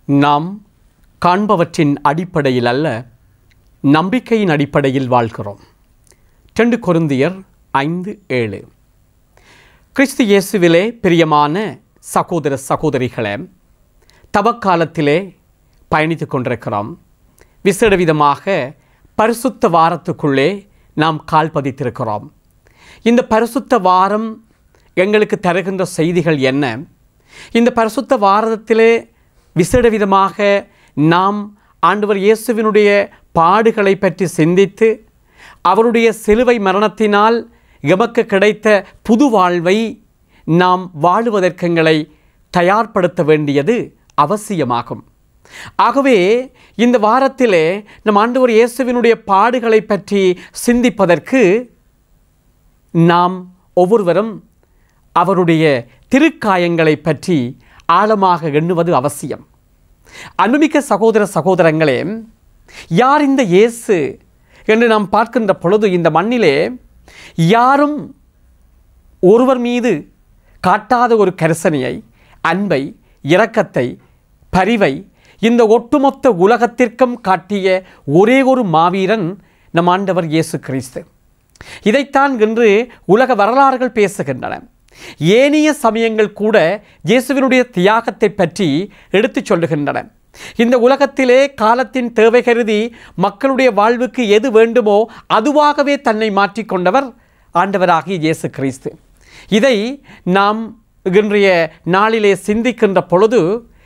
நாம் காண்பவற்றின் அடிப்படையில் அல்ல நம்பிக்கையின் அடிப்படையில் வாழ்கிறோம் ரெண்டு கொருந்தியர் ஐந்து ஏழு கிறிஸ்து இயேசுவிலே பிரியமான சகோதர சகோதரிகளே தவக்காலத்திலே பயணித்து கொண்டிருக்கிறோம் விசேட விதமாக பரிசுத்த வாரத்துக்குள்ளே நாம் கால் பதித்திருக்கிறோம் இந்த பரிசுத்த வாரம் எங்களுக்கு தருகின்ற செய்திகள் என்ன இந்த பரிசுத்த வாரத்திலே விசேட விதமாக நாம் ஆண்டவர் இயேசுவினுடைய பாடுகளை பற்றி சிந்தித்து அவருடைய சிலுவை மரணத்தினால் எமக்கு கிடைத்த புது வாழ்வை நாம் வாழுவதற்கங்களை தயார்படுத்த வேண்டியது அவசியமாகும் ஆகவே இந்த வாரத்திலே நம் ஆண்டவர் இயேசுவினுடைய பாடுகளை பற்றி சிந்திப்பதற்கு நாம் ஒவ்வொருவரும் அவருடைய திருக்காயங்களை பற்றி ஆழமாக எண்ணுவது அவசியம் அன்புமிக்க சகோதர சகோதரங்களே யார் இந்த இயேசு என்று நாம் பார்க்கின்ற பொழுது இந்த மண்ணிலே யாரும் ஒருவர் மீது காட்டாத ஒரு கரிசனையை அன்பை இரக்கத்தை பரிவை இந்த ஒட்டுமொத்த உலகத்திற்கும் காட்டிய ஒரே ஒரு மாவீரன் நம் ஆண்டவர் இயேசு கிறிஸ்து இதைத்தான் இன்று உலக வரலாறுகள் பேசுகின்றன ஏனைய சமயங்கள் கூட இயேசுவினுடைய தியாகத்தை பற்றி எடுத்துச் சொல்லுகின்றன இந்த உலகத்திலே காலத்தின் தேவை கருதி மக்களுடைய வாழ்வுக்கு எது வேண்டுமோ அதுவாகவே தன்னை மாற்றிக்கொண்டவர் ஆண்டவராகிய இயேசு கிறிஸ்து இதை நாம் இன்றைய நாளிலே சிந்திக்கின்ற பொழுது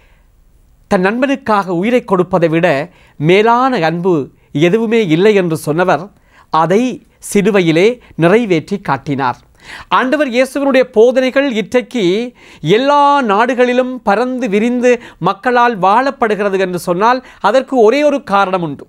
தன் நண்பனுக்காக உயிரை கொடுப்பதை விட மேலான அன்பு எதுவுமே இல்லை என்று சொன்னவர் அதை சிலுவையிலே நிறைவேற்றி காட்டினார் ஆண்டவர் இயேசுவனுடைய போதனைகள் இன்றைக்கு எல்லா நாடுகளிலும் பறந்து விரிந்து மக்களால் வாழப்படுகிறது என்று சொன்னால் அதற்கு ஒரே ஒரு காரணம் உண்டு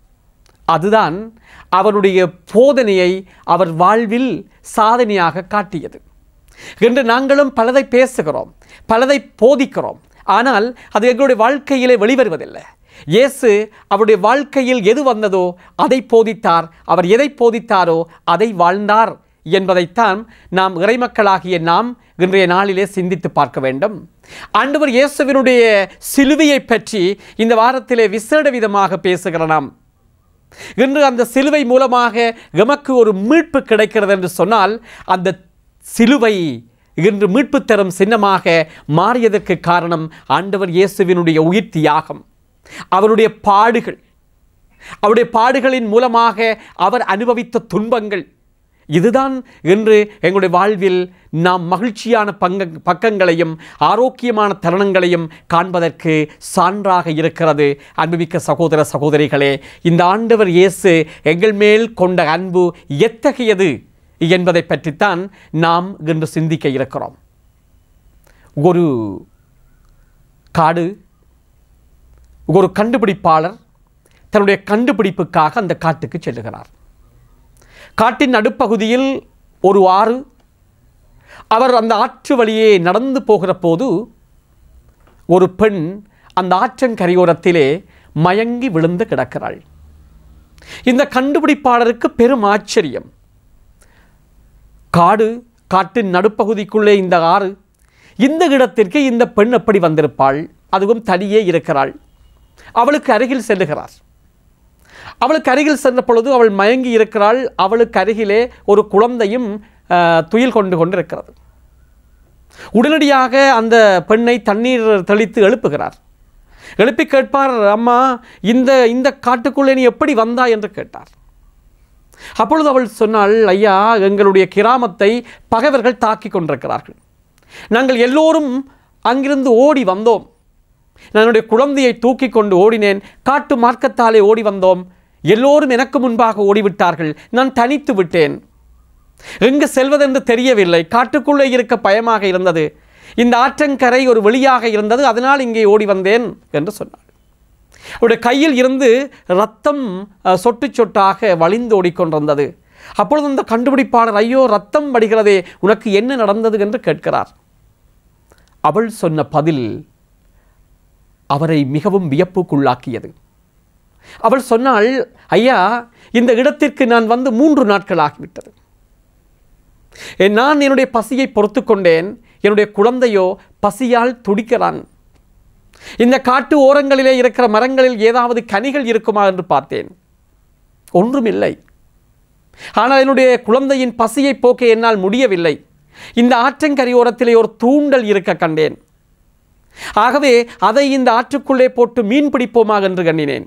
அதுதான் அவருடைய போதனையை அவர் வாழ்வில் சாதனையாக காட்டியது என்று நாங்களும் பலதை பேசுகிறோம் பலதை போதிக்கிறோம் ஆனால் அது எங்களுடைய வாழ்க்கையிலே வெளிவருவதில்லை இயேசு அவருடைய வாழ்க்கையில் எது வந்ததோ அதை போதித்தார் அவர் எதை போதித்தாரோ அதை வாழ்ந்தார் என்பதைத்தான் நாம் இறைமக்களாகிய நாம் இன்றைய நாளிலே சிந்தித்து பார்க்க வேண்டும் ஆண்டவர் இயேசுவினுடைய சிலுவையை பற்றி இந்த வாரத்திலே விசேட விதமாக பேசுகிற நாம் இன்று அந்த சிலுவை மூலமாக எமக்கு ஒரு மீட்பு கிடைக்கிறது என்று சொன்னால் அந்த சிலுவை இன்று மீட்பு தரும் சின்னமாக மாறியதற்கு காரணம் ஆண்டவர் இயேசுவினுடைய உயிர் தியாகம் அவருடைய பாடுகள் அவருடைய பாடுகளின் மூலமாக அவர் அனுபவித்த துன்பங்கள் இதுதான் இன்று எங்களுடைய வாழ்வில் நாம் மகிழ்ச்சியான பங்க பக்கங்களையும் ஆரோக்கியமான தருணங்களையும் காண்பதற்கு சான்றாக இருக்கிறது அன்புமிக்க சகோதர சகோதரிகளே இந்த ஆண்டவர் இயேசு எங்கள் மேல் கொண்ட அன்பு எத்தகையது என்பதை பற்றித்தான் நாம் இன்று சிந்திக்க இருக்கிறோம் ஒரு காடு ஒரு கண்டுபிடிப்பாளர் தன்னுடைய கண்டுபிடிப்புக்காக அந்த காட்டுக்கு செல்லுகிறார் காட்டின் நடுப்பகுதியில் ஒரு ஆறு அவர் அந்த ஆற்று வழியே நடந்து போகிற போது ஒரு பெண் அந்த ஆற்றங்கரையோரத்திலே மயங்கி விழுந்து கிடக்கிறாள் இந்த கண்டுபிடிப்பாளருக்கு பெரும் ஆச்சரியம் காடு காட்டின் நடுப்பகுதிக்குள்ளே இந்த ஆறு இந்த இடத்திற்கு இந்த பெண் எப்படி வந்திருப்பாள் அதுவும் தனியே இருக்கிறாள் அவளுக்கு அருகில் செல்லுகிறார் அவளுக்கு அருகில் சென்ற பொழுது அவள் மயங்கி இருக்கிறாள் அவளுக்கு அருகிலே ஒரு குழந்தையும் அஹ், துயில் கொண்டு கொண்டிருக்கிறது உடனடியாக அந்த பெண்ணை தண்ணீர் தெளித்து எழுப்புகிறார் எழுப்பி கேட்பார் அம்மா இந்த இந்த காட்டுக்குள்ளே நீ எப்படி வந்தா என்று கேட்டார் அப்பொழுது அவள் சொன்னாள் ஐயா எங்களுடைய கிராமத்தை பகைவர்கள் தாக்கி கொண்டிருக்கிறார்கள் நாங்கள் எல்லோரும் அங்கிருந்து ஓடி வந்தோம் நான் என்னுடைய குழந்தையை தூக்கி கொண்டு ஓடினேன் காட்டு மார்க்கத்தாலே ஓடி வந்தோம் எல்லோரும் எனக்கு முன்பாக ஓடிவிட்டார்கள் நான் தனித்து விட்டேன் எங்கு செல்வதென்று தெரியவில்லை காட்டுக்குள்ளே இருக்க பயமாக இருந்தது இந்த ஆற்றங்கரை ஒரு வெளியாக இருந்தது அதனால் இங்கே ஓடி வந்தேன் என்று சொன்னாள் அவருடைய கையில் இருந்து ரத்தம் அஹ், சொட்டு சொட்டாக வழிந்து ஓடிக்கொண்டிருந்தது அப்பொழுது அந்த கண்டுபிடிப்பாளர் ஐயோ ரத்தம் வடிகிறதே உனக்கு என்ன நடந்தது என்று கேட்கிறார் அவள் சொன்ன பதில் அவரை மிகவும் வியப்புக்குள்ளாக்கியது அவள் சொன்னாள் ஐயா இந்த இடத்திற்கு நான் வந்து மூன்று நாட்கள் ஆகிவிட்டது என் நான் என்னுடைய பசியை பொறுத்து கொண்டேன் என்னுடைய குழந்தையோ பசியால் துடிக்கிறான் இந்த காட்டு ஓரங்களிலே இருக்கிற மரங்களில் ஏதாவது கனிகள் இருக்குமா என்று பார்த்தேன் ஒன்றுமில்லை ஆனால் என்னுடைய குழந்தையின் பசியை போக்க என்னால் முடியவில்லை இந்த ஆற்றங்கரையோரத்திலே ஒரு தூண்டல் இருக்க கண்டேன் ஆகவே அதை இந்த ஆற்றுக்குள்ளே போட்டு மீன் பிடிப்போமாக என்று கண்ணினேன்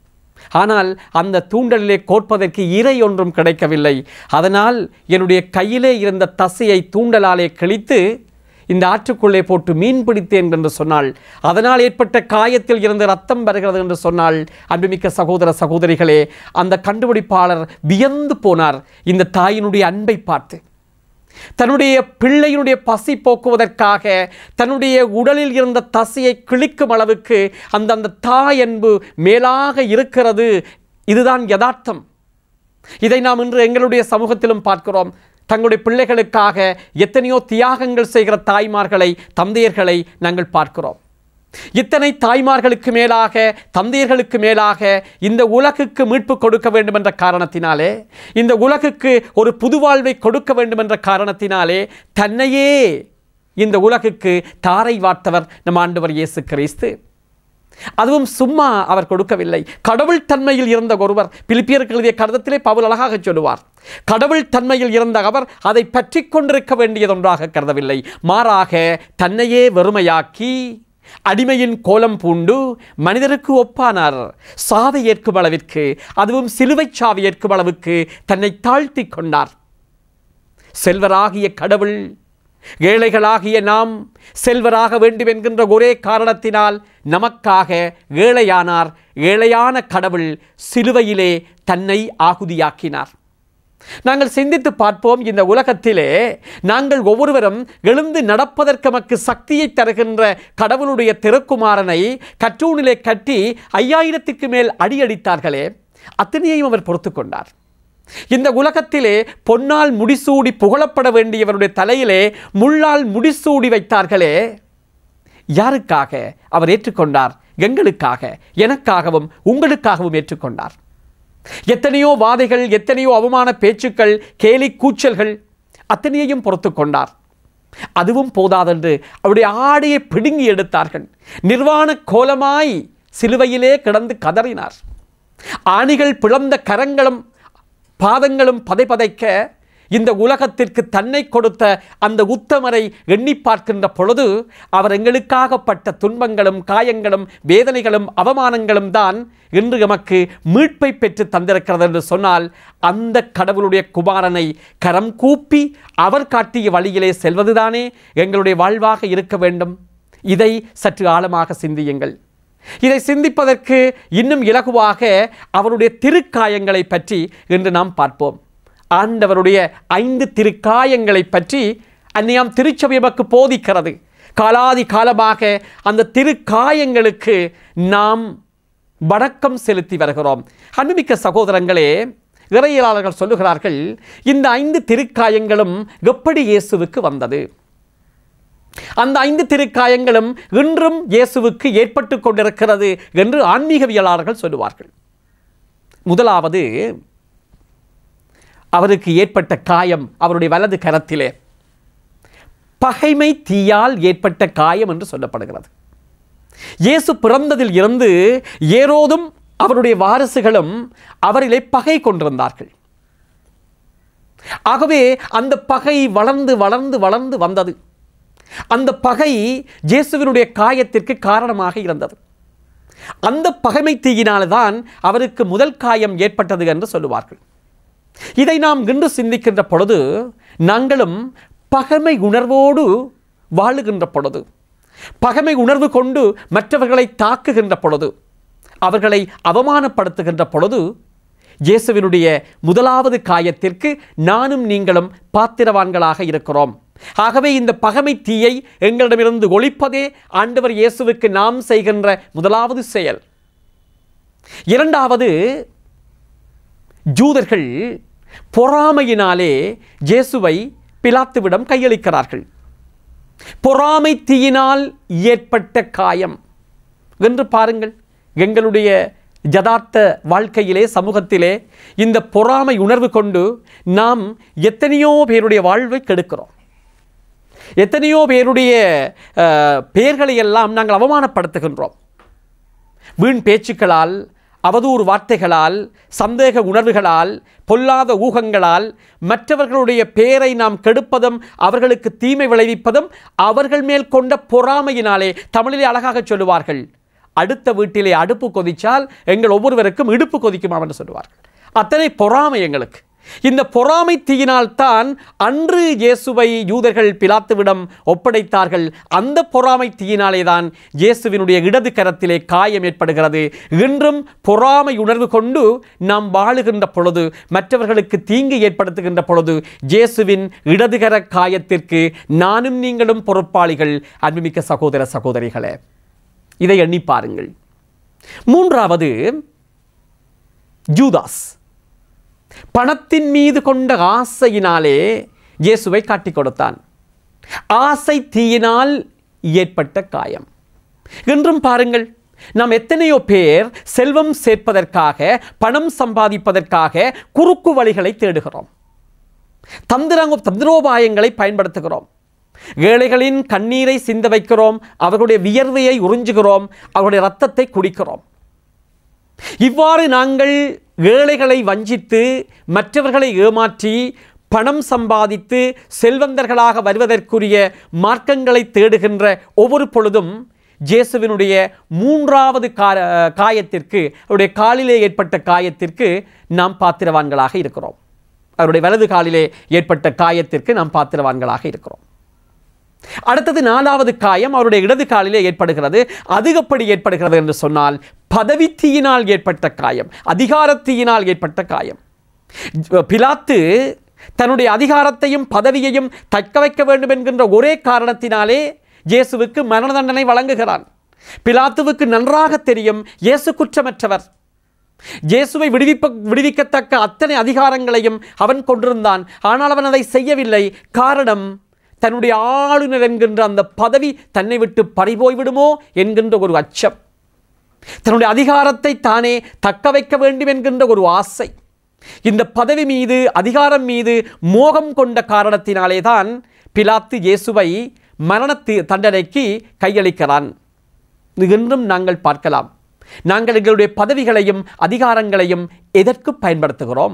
ஆனால் அந்த தூண்டலிலே கோட்பதற்கு இறை ஒன்றும் கிடைக்கவில்லை அதனால் என்னுடைய கையிலே இருந்த தசையை தூண்டலாலே கிழித்து இந்த ஆற்றுக்குள்ளே போட்டு மீன் பிடித்தேன் என்று சொன்னால் அதனால் ஏற்பட்ட காயத்தில் இருந்து ரத்தம் வருகிறது என்று சொன்னால் அன்புமிக்க சகோதர சகோதரிகளே அந்த கண்டுபிடிப்பாளர் வியந்து போனார் இந்த தாயினுடைய அன்பை பார்த்து தன்னுடைய பிள்ளையினுடைய பசி போக்குவதற்காக தன்னுடைய உடலில் இருந்த தசையை கிழிக்கும் அளவுக்கு அந்த அந்த தாய் அன்பு மேலாக இருக்கிறது இதுதான் யதார்த்தம் இதை நாம் இன்று எங்களுடைய சமூகத்திலும் பார்க்கிறோம் தங்களுடைய பிள்ளைகளுக்காக எத்தனையோ தியாகங்கள் செய்கிற தாய்மார்களை தந்தையர்களை நாங்கள் பார்க்கிறோம் இத்தனை தாய்மார்களுக்கு மேலாக தந்தையர்களுக்கு மேலாக இந்த உலகுக்கு மீட்பு கொடுக்க வேண்டும் என்ற காரணத்தினாலே இந்த உலகுக்கு ஒரு புது வாழ்வை கொடுக்க வேண்டும் என்ற காரணத்தினாலே தன்னையே இந்த உலகுக்கு தாரை வார்த்தவர் நம் ஆண்டவர் இயேசு கிறிஸ்து அதுவும் சும்மா அவர் கொடுக்கவில்லை கடவுள் தன்மையில் இருந்த ஒருவர் பிலிப்பியருக்கு எழுதிய கடிதத்திலே பவுல் அழகாக சொல்லுவார் கடவுள் தன்மையில் இருந்த அவர் அதை பற்றி கொண்டிருக்க வேண்டியதொன்றாக கருதவில்லை மாறாக தன்னையே வெறுமையாக்கி அடிமையின் கோலம் பூண்டு மனிதருக்கு ஒப்பானார் சாவை ஏற்கும் அளவிற்கு அதுவும் சிலுவை சாவை ஏற்கும் அளவுக்கு தன்னை தாழ்த்தி கொண்டார் செல்வராகிய கடவுள் ஏழைகளாகிய நாம் செல்வராக வேண்டும் என்கின்ற ஒரே காரணத்தினால் நமக்காக ஏழையானார் ஏழையான கடவுள் சிலுவையிலே தன்னை ஆகுதியாக்கினார் நாங்கள் சிந்தித்து பார்ப்போம் இந்த உலகத்திலே நாங்கள் ஒவ்வொருவரும் எழுந்து நடப்பதற்கு நமக்கு சக்தியை தருகின்ற கடவுளுடைய திருக்குமாரனை கற்றூனிலே கட்டி ஐயாயிரத்துக்கு மேல் அடியடித்தார்களே அத்தனையையும் அவர் பொறுத்து கொண்டார் இந்த உலகத்திலே பொன்னால் முடிசூடி புகழப்பட வேண்டியவருடைய தலையிலே முள்ளால் முடிசூடி வைத்தார்களே யாருக்காக அவர் ஏற்றுக்கொண்டார் எங்களுக்காக எனக்காகவும் உங்களுக்காகவும் ஏற்றுக்கொண்டார் எத்தனையோ வாதைகள் எத்தனையோ அவமான பேச்சுக்கள் கேலி கூச்சல்கள் அத்தனையையும் பொறுத்து கொண்டார் அதுவும் போதாதென்று அவருடைய ஆடையை பிடுங்கி எடுத்தார்கள் நிர்வாண கோலமாய் சிலுவையிலே கிடந்து கதறினார் ஆணிகள் பிளந்த கரங்களும் பாதங்களும் பதைபதைக்க இந்த உலகத்திற்கு தன்னை கொடுத்த அந்த உத்தமரை எண்ணி பார்க்கின்ற பொழுது அவர் எங்களுக்காக பட்ட துன்பங்களும் காயங்களும் வேதனைகளும் அவமானங்களும் தான் இன்று எமக்கு மீட்பை பெற்று தந்திருக்கிறது என்று சொன்னால் அந்த கடவுளுடைய குமாரனை கரம் கூப்பி அவர் காட்டிய வழியிலே செல்வதுதானே எங்களுடைய வாழ்வாக இருக்க வேண்டும் இதை சற்று ஆழமாக சிந்தியுங்கள் இதை சிந்திப்பதற்கு இன்னும் இலகுவாக அவருடைய திருக்காயங்களை பற்றி இன்று நாம் பார்ப்போம் ஆண்டவருடைய ஐந்து திருக்காயங்களை பற்றி அந்நியாம் திருச்சபை நமக்கு போதிக்கிறது காலாதி காலமாக அந்த திருக்காயங்களுக்கு நாம் வணக்கம் செலுத்தி வருகிறோம் அன்புமிக்க சகோதரங்களே இறையியலாளர்கள் சொல்லுகிறார்கள் இந்த ஐந்து திருக்காயங்களும் எப்படி இயேசுவுக்கு வந்தது அந்த ஐந்து திருக்காயங்களும் இன்றும் இயேசுவுக்கு ஏற்பட்டு கொண்டிருக்கிறது என்று ஆன்மீகவியலாளர்கள் சொல்லுவார்கள் முதலாவது அவருக்கு ஏற்பட்ட காயம் அவருடைய வலது கரத்திலே பகைமை தீயால் ஏற்பட்ட காயம் என்று சொல்லப்படுகிறது இயேசு பிறந்ததில் இருந்து ஏரோதும் அவருடைய வாரிசுகளும் அவரிலே பகை கொண்டிருந்தார்கள் ஆகவே அந்த பகை வளர்ந்து வளர்ந்து வளர்ந்து வந்தது அந்த பகை இயேசுவினுடைய காயத்திற்கு காரணமாக இருந்தது அந்த பகைமை தீயினால்தான் அவருக்கு முதல் காயம் ஏற்பட்டது என்று சொல்லுவார்கள் இதை நாம் இன்று சிந்திக்கின்ற பொழுது நாங்களும் பகைமை உணர்வோடு வாழுகின்ற பொழுது பகைமை உணர்வு கொண்டு மற்றவர்களை தாக்குகின்ற பொழுது அவர்களை அவமானப்படுத்துகின்ற பொழுது இயேசுவினுடைய முதலாவது காயத்திற்கு நானும் நீங்களும் பாத்திரவான்களாக இருக்கிறோம் ஆகவே இந்த பகைமை தீயை எங்களிடமிருந்து ஒழிப்பதே ஆண்டவர் இயேசுவுக்கு நாம் செய்கின்ற முதலாவது செயல் இரண்டாவது ஜூதர்கள் பொறாமையினாலே இயேசுவை பிலாத்துவிடம் கையளிக்கிறார்கள் பொறாமை தீயினால் ஏற்பட்ட காயம் என்று பாருங்கள் எங்களுடைய யதார்த்த வாழ்க்கையிலே சமூகத்திலே இந்த பொறாமை உணர்வு கொண்டு நாம் எத்தனையோ பேருடைய வாழ்வை கெடுக்கிறோம் எத்தனையோ பேருடைய அஹ், பெயர்களை எல்லாம் நாங்கள் அவமானப்படுத்துகின்றோம் வீண் பேச்சுக்களால் அவதூறு வார்த்தைகளால் சந்தேக உணர்வுகளால் பொல்லாத ஊகங்களால் மற்றவர்களுடைய பெயரை நாம் கெடுப்பதும் அவர்களுக்கு தீமை விளைவிப்பதும் அவர்கள் மேல் கொண்ட பொறாமையினாலே தமிழிலே அழகாக சொல்லுவார்கள் அடுத்த வீட்டிலே அடுப்பு கொதிச்சால் எங்கள் ஒவ்வொருவருக்கும் இடுப்பு கொதிக்குமாம் என்று சொல்லுவார்கள் அத்தனை பொறாமை எங்களுக்கு இந்த பொறாமை தீயினால்தான் அன்று இயேசுவை யூதர்கள் பிலாத்துவிடம் ஒப்படைத்தார்கள் அந்த பொறாமை தீயினாலே தான் இயேசுவினுடைய இடது கரத்திலே காயம் ஏற்படுகிறது இன்றும் பொறாமை உணர்வு கொண்டு நாம் வாழுகின்ற பொழுது மற்றவர்களுக்கு தீங்கு ஏற்படுத்துகின்ற பொழுது இயேசுவின் இடதுகர காயத்திற்கு நானும் நீங்களும் பொறுப்பாளிகள் அன்புமிக்க சகோதர சகோதரிகளே இதை எண்ணி பாருங்கள் மூன்றாவது ஜூதாஸ் பணத்தின் மீது கொண்ட ஆசையினாலே இயேசுவை காட்டிக் கொடுத்தான் ஆசை தீயினால் ஏற்பட்ட காயம் இன்றும் பாருங்கள் நாம் எத்தனையோ பேர் செல்வம் சேர்ப்பதற்காக பணம் சம்பாதிப்பதற்காக குறுக்கு வழிகளை தேடுகிறோம் தந்திரங்க தந்திரோபாயங்களை பயன்படுத்துகிறோம் ஏழைகளின் கண்ணீரை சிந்த வைக்கிறோம் அவர்களுடைய வியர்வையை உறிஞ்சுகிறோம் அவருடைய ரத்தத்தை குடிக்கிறோம் இவ்வாறு நாங்கள் ஏழைகளை வஞ்சித்து மற்றவர்களை ஏமாற்றி பணம் சம்பாதித்து செல்வந்தர்களாக வருவதற்குரிய மார்க்கங்களை தேடுகின்ற ஒவ்வொரு பொழுதும் ஜேசுவினுடைய மூன்றாவது கா காயத்திற்கு அவருடைய காலிலே ஏற்பட்ட காயத்திற்கு நாம் பாத்திரவான்களாக இருக்கிறோம் அவருடைய வலது காலிலே ஏற்பட்ட காயத்திற்கு நாம் பாத்திரவான்களாக இருக்கிறோம் அடுத்தது நாலாவது காயம் அவருடைய இடது காலிலே ஏற்படுகிறது அது எப்படி ஏற்படுகிறது என்று சொன்னால் பதவித்தீயினால் ஏற்பட்ட காயம் அதிகாரத்தீயினால் ஏற்பட்ட காயம் பிலாத்து தன்னுடைய அதிகாரத்தையும் பதவியையும் தக்க வைக்க வேண்டும் என்கின்ற ஒரே காரணத்தினாலே இயேசுவுக்கு மரண தண்டனை வழங்குகிறான் பிலாத்துவுக்கு நன்றாக தெரியும் இயேசு குற்றமற்றவர் இயேசுவை விடுவிப்ப விடுவிக்கத்தக்க அத்தனை அதிகாரங்களையும் அவன் கொண்டிருந்தான் ஆனால் அவன் அதை செய்யவில்லை காரணம் தன்னுடைய ஆளுநர் என்கின்ற அந்த பதவி தன்னை விட்டு பறிபோய் விடுமோ என்கின்ற ஒரு அச்சம் தன்னுடைய அதிகாரத்தை தானே தக்க வைக்க வேண்டும் என்கின்ற ஒரு ஆசை இந்த பதவி மீது அதிகாரம் மீது மோகம் கொண்ட காரணத்தினாலே தான் பிலாத்து இயேசுவை மரண தி- தண்டனைக்கு கையளிக்கிறான் இது இன்றும் நாங்கள் பார்க்கலாம் நாங்கள் எங்களுடைய பதவிகளையும் அதிகாரங்களையும் எதற்கு பயன்படுத்துகிறோம்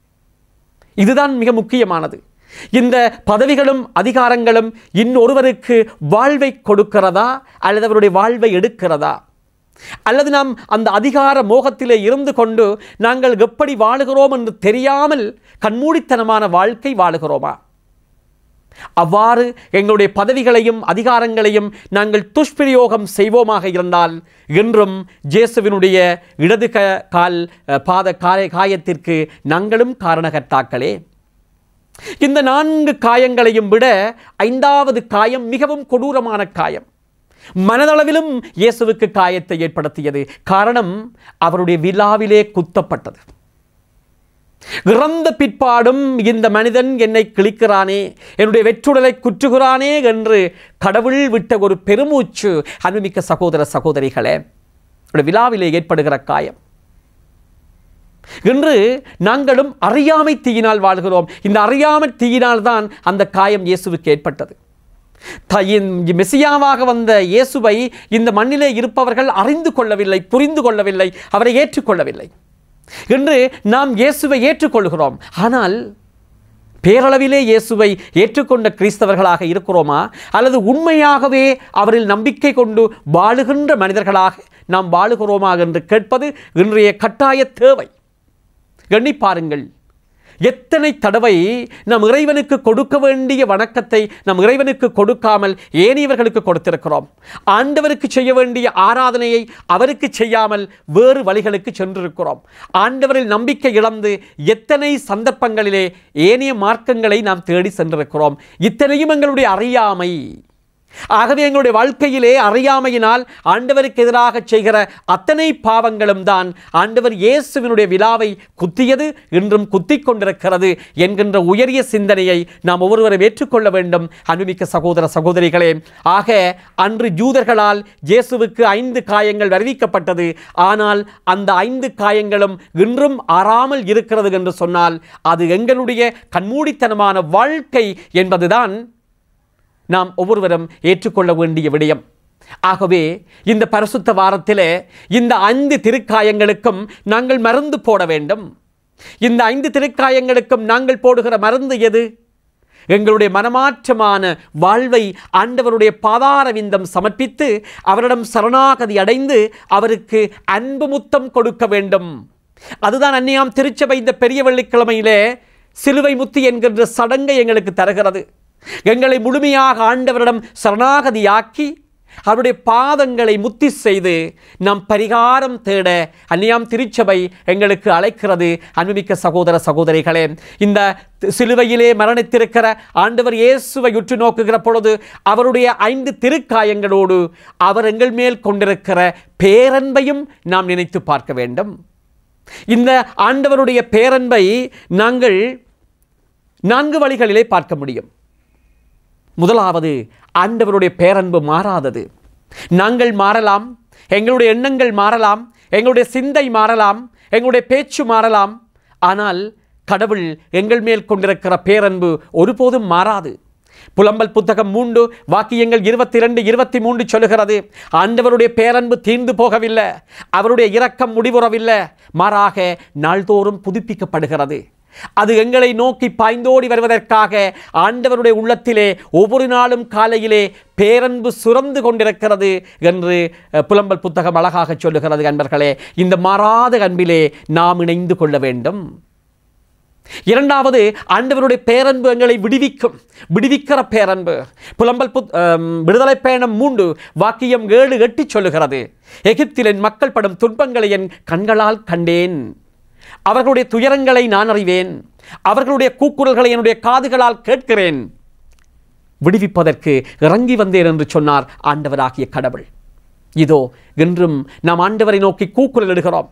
இதுதான் மிக முக்கியமானது இந்த பதவிகளும் அதிகாரங்களும் இன்னொருவருக்கு வாழ்வை கொடுக்கிறதா அல்லது அவருடைய வாழ்வை எடுக்கிறதா அல்லது நாம் அந்த அதிகார மோகத்திலே இருந்து கொண்டு நாங்கள் எப்படி வாழுகிறோம் என்று தெரியாமல் கண்மூடித்தனமான வாழ்க்கை வாழுகிறோமா அவ்வாறு எங்களுடைய பதவிகளையும் அதிகாரங்களையும் நாங்கள் துஷ்பிரயோகம் செய்வோமாக இருந்தால் இன்றும் ஜேசுவினுடைய இடது க கால் அஹ், பாத காய காயத்திற்கு நாங்களும் காரணகர்த்தாக்களே இந்த நான்கு காயங்களையும் விட ஐந்தாவது காயம் மிகவும் கொடூரமான காயம் மனதளவிலும் இயேசுவுக்கு காயத்தை ஏற்படுத்தியது காரணம் அவருடைய விழாவிலே குத்தப்பட்டது இறந்த பிற்பாடும் இந்த மனிதன் என்னை கிழிக்கிறானே என்னுடைய வெற்றுடலை குற்றுகிறானே என்று கடவுள் விட்ட ஒரு பெருமூச்சு அன்புமிக்க சகோதர சகோதரிகளே அவருடைய விழாவிலே ஏற்படுகிற காயம் இன்று நாங்களும் அறியாமை தீயினால் வாழ்கிறோம் இந்த அறியாமை தீயினால் தான் அந்த காயம் இயேசுவுக்கு ஏற்பட்டது த- இந்த மெசியாவாக வந்த இயேசுவை இந்த மண்ணிலே இருப்பவர்கள் அறிந்து கொள்ளவில்லை புரிந்து கொள்ளவில்லை அவரை ஏற்றுக்கொள்ளவில்லை இன்று நாம் இயேசுவை ஏற்றுக்கொள்கிறோம் ஆனால் பேரளவிலே இயேசுவை ஏற்றுக்கொண்ட கிறிஸ்தவர்களாக இருக்கிறோமா அல்லது உண்மையாகவே அவரில் நம்பிக்கை கொண்டு வாழுகின்ற மனிதர்களாக நாம் வாழுகிறோமா என்று கேட்பது இன்றைய கட்டாய தேவை எண்ணி பாருங்கள் எத்தனை தடவை நம் இறைவனுக்கு கொடுக்க வேண்டிய வணக்கத்தை நம் இறைவனுக்கு கொடுக்காமல் ஏனையவர்களுக்கு கொடுத்திருக்கிறோம் ஆண்டவருக்கு செய்ய வேண்டிய ஆராதனையை அவருக்கு செய்யாமல் வேறு வழிகளுக்கு சென்றிருக்கிறோம் ஆண்டவரில் நம்பிக்கை இழந்து எத்தனை சந்தர்ப்பங்களிலே ஏனைய மார்க்கங்களை நாம் தேடி சென்றிருக்கிறோம் இத்தனையும் எங்களுடைய அறியாமை ஆகவே எங்களுடைய வாழ்க்கையிலே அறியாமையினால் ஆண்டவருக்கு எதிராக செய்கிற அத்தனை பாவங்களும் தான் ஆண்டவர் இயேசுவினுடைய விழாவை குத்தியது இன்றும் குத்திக் கொண்டிருக்கிறது என்கின்ற உயரிய சிந்தனையை நாம் ஒவ்வொருவரும் ஏற்றுக்கொள்ள வேண்டும் அன்புமிக்க சகோதர சகோதரிகளே ஆக அன்று யூதர்களால் இயேசுவுக்கு ஐந்து காயங்கள் வருவிக்கப்பட்டது ஆனால் அந்த ஐந்து காயங்களும் இன்றும் ஆறாமல் இருக்கிறது என்று சொன்னால் அது எங்களுடைய கண்மூடித்தனமான வாழ்க்கை என்பதுதான் நாம் ஒவ்வொருவரும் ஏற்றுக்கொள்ள வேண்டிய விடயம் ஆகவே இந்த பரிசுத்த வாரத்திலே இந்த ஐந்து திருக்காயங்களுக்கும் நாங்கள் மருந்து போட வேண்டும் இந்த ஐந்து திருக்காயங்களுக்கும் நாங்கள் போடுகிற மருந்து எது எங்களுடைய மனமாற்றமான வாழ்வை ஆண்டவருடைய பாதார விந்தம் சமர்ப்பித்து அவரிடம் சரணாகதி அடைந்து அவருக்கு அன்பு முத்தம் கொடுக்க வேண்டும் அதுதான் அன்னியாம் திருச்சபை இந்த பெரிய வெள்ளிக்கிழமையிலே சிலுவை முத்தி என்கின்ற சடங்கை எங்களுக்கு தருகிறது எங்களை முழுமையாக ஆண்டவரிடம் சரணாகதியாக்கி அவருடைய பாதங்களை முத்தி செய்து நாம் பரிகாரம் தேட அந்நியாம் திருச்சபை எங்களுக்கு அழைக்கிறது அன்புமிக்க சகோதர சகோதரிகளே இந்த சிலுவையிலே மரணித்திருக்கிற ஆண்டவர் இயேசுவை உற்று நோக்குகிற பொழுது அவருடைய ஐந்து திருக்காயங்களோடு அவர் எங்கள் மேல் கொண்டிருக்கிற பேரன்பையும் நாம் நினைத்து பார்க்க வேண்டும் இந்த ஆண்டவருடைய பேரன்பை நாங்கள் நான்கு வழிகளிலே பார்க்க முடியும் முதலாவது ஆண்டவருடைய பேரன்பு மாறாதது நாங்கள் மாறலாம் எங்களுடைய எண்ணங்கள் மாறலாம் எங்களுடைய சிந்தை மாறலாம் எங்களுடைய பேச்சு மாறலாம் ஆனால் கடவுள் எங்கள் மேல் கொண்டிருக்கிற பேரன்பு ஒருபோதும் மாறாது புலம்பல் புத்தகம் மூன்று வாக்கியங்கள் இருபத்தி இரண்டு இருபத்தி மூன்று சொல்லுகிறது ஆண்டவருடைய பேரன்பு தீர்ந்து போகவில்லை அவருடைய இரக்கம் முடிவுறவில்லை மாறாக நாள்தோறும் புதுப்பிக்கப்படுகிறது அது எங்களை நோக்கி பாய்ந்தோடி வருவதற்காக ஆண்டவருடைய உள்ளத்திலே ஒவ்வொரு நாளும் காலையிலே பேரன்பு சுரந்து கொண்டிருக்கிறது என்று அஹ், புலம்பல் புத்தகம் அழகாக சொல்லுகிறது அன்பர்களே இந்த மாறாத அன்பிலே நாம் இணைந்து கொள்ள வேண்டும் இரண்டாவது ஆண்டவருடைய பேரன்பு எங்களை விடுவிக்கும் விடுவிக்கிற பேரன்பு புலம்பல் புத் அம், விடுதலை பயணம் மூன்று வாக்கியம் ஏழு எட்டு சொல்லுகிறது எகிப்தில் என் மக்கள் படும் துன்பங்களை என் கண்களால் கண்டேன் அவர்களுடைய துயரங்களை நான் அறிவேன் அவர்களுடைய கூக்குரல்களை என்னுடைய காதுகளால் கேட்கிறேன் விடுவிப்பதற்கு இறங்கி வந்தேன் என்று சொன்னார் ஆண்டவராகிய கடவுள் இதோ இன்றும் நாம் ஆண்டவரை நோக்கி கூக்குரல் இடுகிறோம்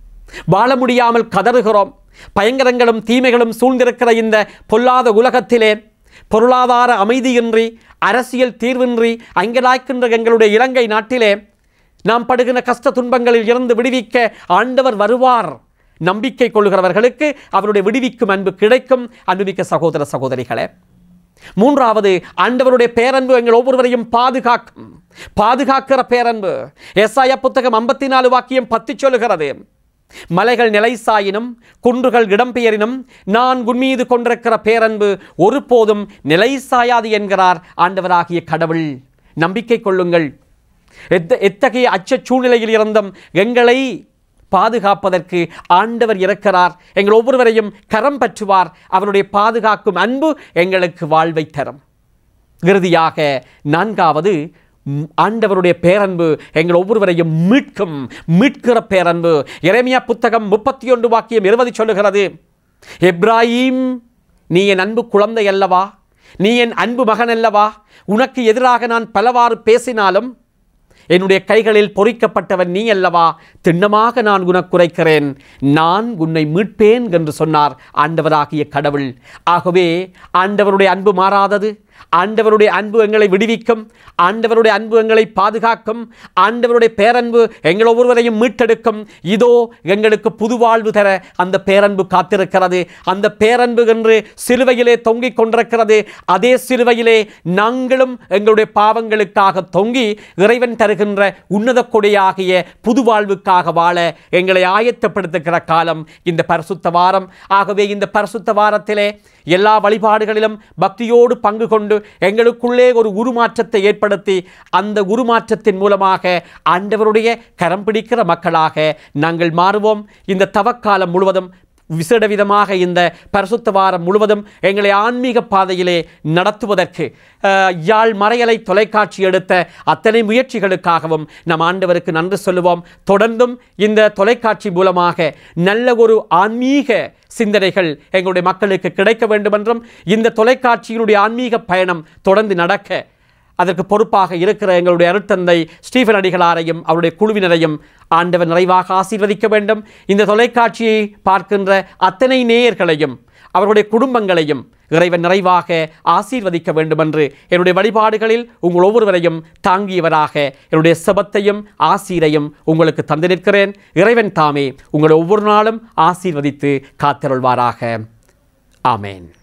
வாழ முடியாமல் கதறுகிறோம் பயங்கரங்களும் தீமைகளும் சூழ்ந்திருக்கிற இந்த பொல்லாத உலகத்திலே பொருளாதார அமைதியின்றி அரசியல் தீர்வின்றி அங்கலாய்க்கின்ற எங்களுடைய இலங்கை நாட்டிலே நாம் படுகிற கஷ்ட துன்பங்களில் இருந்து விடுவிக்க ஆண்டவர் வருவார் நம்பிக்கை கொள்கிறவர்களுக்கு அவருடைய விடுவிக்கும் அன்பு கிடைக்கும் அன்புமிக்க சகோதர சகோதரிகளே மூன்றாவது ஆண்டவருடைய பேரன்பு எங்கள் ஒவ்வொருவரையும் பாதுகாக்கும் பாதுகாக்கிற பேரன்பு எஸ்ஐயா புத்தகம் ஐம்பத்தி நாலு வாக்கியம் பத்தி சொல்லுகிறது மலைகள் நிலைசாயினும் குன்றுகள் இடம்பெயரினும் நான் உன்மீது கொண்டிருக்கிற பேரன்பு ஒருபோதும் நிலைசாயாது என்கிறார் ஆண்டவராகிய கடவுள் நம்பிக்கை கொள்ளுங்கள் எத்த எத்தகைய அச்ச சூழ்நிலையில் இருந்தும் எங்களை பாதுகாப்பதற்கு ஆண்டவர் இருக்கிறார் எங்கள் ஒவ்வொருவரையும் கரம் பற்றுவார் அவருடைய பாதுகாக்கும் அன்பு எங்களுக்கு வாழ்வை தரும் இறுதியாக நான்காவது ம், ஆண்டவருடைய பேரன்பு எங்கள் ஒவ்வொருவரையும் மீட்கும் மீட்கிற பேரன்பு இறைமையா புத்தகம் முப்பத்தி ஒன்று வாக்கியம் இருபது சொல்லுகிறது எப்ராஹீம் நீ என் அன்பு குழந்தை அல்லவா நீ என் அன்பு மகன் அல்லவா உனக்கு எதிராக நான் பலவாறு பேசினாலும் என்னுடைய கைகளில் பொறிக்கப்பட்டவன் நீ அல்லவா திண்ணமாக நான் உனக்கு குறைக்கிறேன் நான் உன்னை மீட்பேன் என்று சொன்னார் ஆண்டவராகிய கடவுள் ஆகவே ஆண்டவருடைய அன்பு மாறாதது ஆண்டவருடைய அன்பு எங்களை விடுவிக்கும் ஆண்டவருடைய அன்பு எங்களை பாதுகாக்கும் ஆண்டவருடைய பேரன்பு எங்கள் ஒவ்வொருவரையும் மீட்டெடுக்கும் இதோ எங்களுக்கு புது வாழ்வு தர அந்த பேரன்பு காத்திருக்கிறது அந்த பேரன்பு என்று சிலுவையிலே தொங்கிக் கொண்டிருக்கிறது அதே சிலுவையிலே நாங்களும் எங்களுடைய பாவங்களுக்காக தொங்கி இறைவன் தருகின்ற உன்னத கொடையாகிய புது வாழ்வுக்காக வாழ எங்களை ஆயத்தப்படுத்துகிற காலம் இந்த பரிசுத்த வாரம் ஆகவே இந்த பரிசுத்த வாரத்திலே எல்லா வழிபாடுகளிலும் பக்தியோடு பங்கு கொண்டு எங்களுக்குள்ளே ஒரு உருமாற்றத்தை ஏற்படுத்தி அந்த உருமாற்றத்தின் மூலமாக ஆண்டவருடைய கரம் பிடிக்கிற மக்களாக நாங்கள் மாறுவோம் இந்த தவக்காலம் முழுவதும் விசேட விதமாக இந்த பரிசுத்த வாரம் முழுவதும் எங்களை ஆன்மீக பாதையிலே நடத்துவதற்கு அஹ், யாழ் மறையலை தொலைக்காட்சி எடுத்த அத்தனை முயற்சிகளுக்காகவும் நம் ஆண்டவருக்கு நன்றி சொல்லுவோம் தொடர்ந்தும் இந்த தொலைக்காட்சி மூலமாக நல்ல ஒரு ஆன்மீக சிந்தனைகள் எங்களுடைய மக்களுக்கு கிடைக்க வேண்டும் என்றும் இந்த தொலைக்காட்சியினுடைய ஆன்மீக பயணம் தொடர்ந்து நடக்க அதற்கு பொறுப்பாக இருக்கிற எங்களுடைய அருட்தந்தை ஸ்டீஃபன் அடிகளாரையும் அவருடைய குழுவினரையும் ஆண்டவர் நிறைவாக ஆசீர்வதிக்க வேண்டும் இந்த தொலைக்காட்சியை பார்க்கின்ற அத்தனை நேயர்களையும் அவருடைய குடும்பங்களையும் இறைவன் நிறைவாக ஆசீர்வதிக்க வேண்டும் என்று என்னுடைய வழிபாடுகளில் உங்கள் ஒவ்வொருவரையும் தாங்கியவராக என்னுடைய செபத்தையும் ஆசீரையும் உங்களுக்கு தந்து நிற்கிறேன் இறைவன் தாமே உங்களை ஒவ்வொரு நாளும் ஆசீர்வதித்து காத்திருள்வாராக ஆமேன்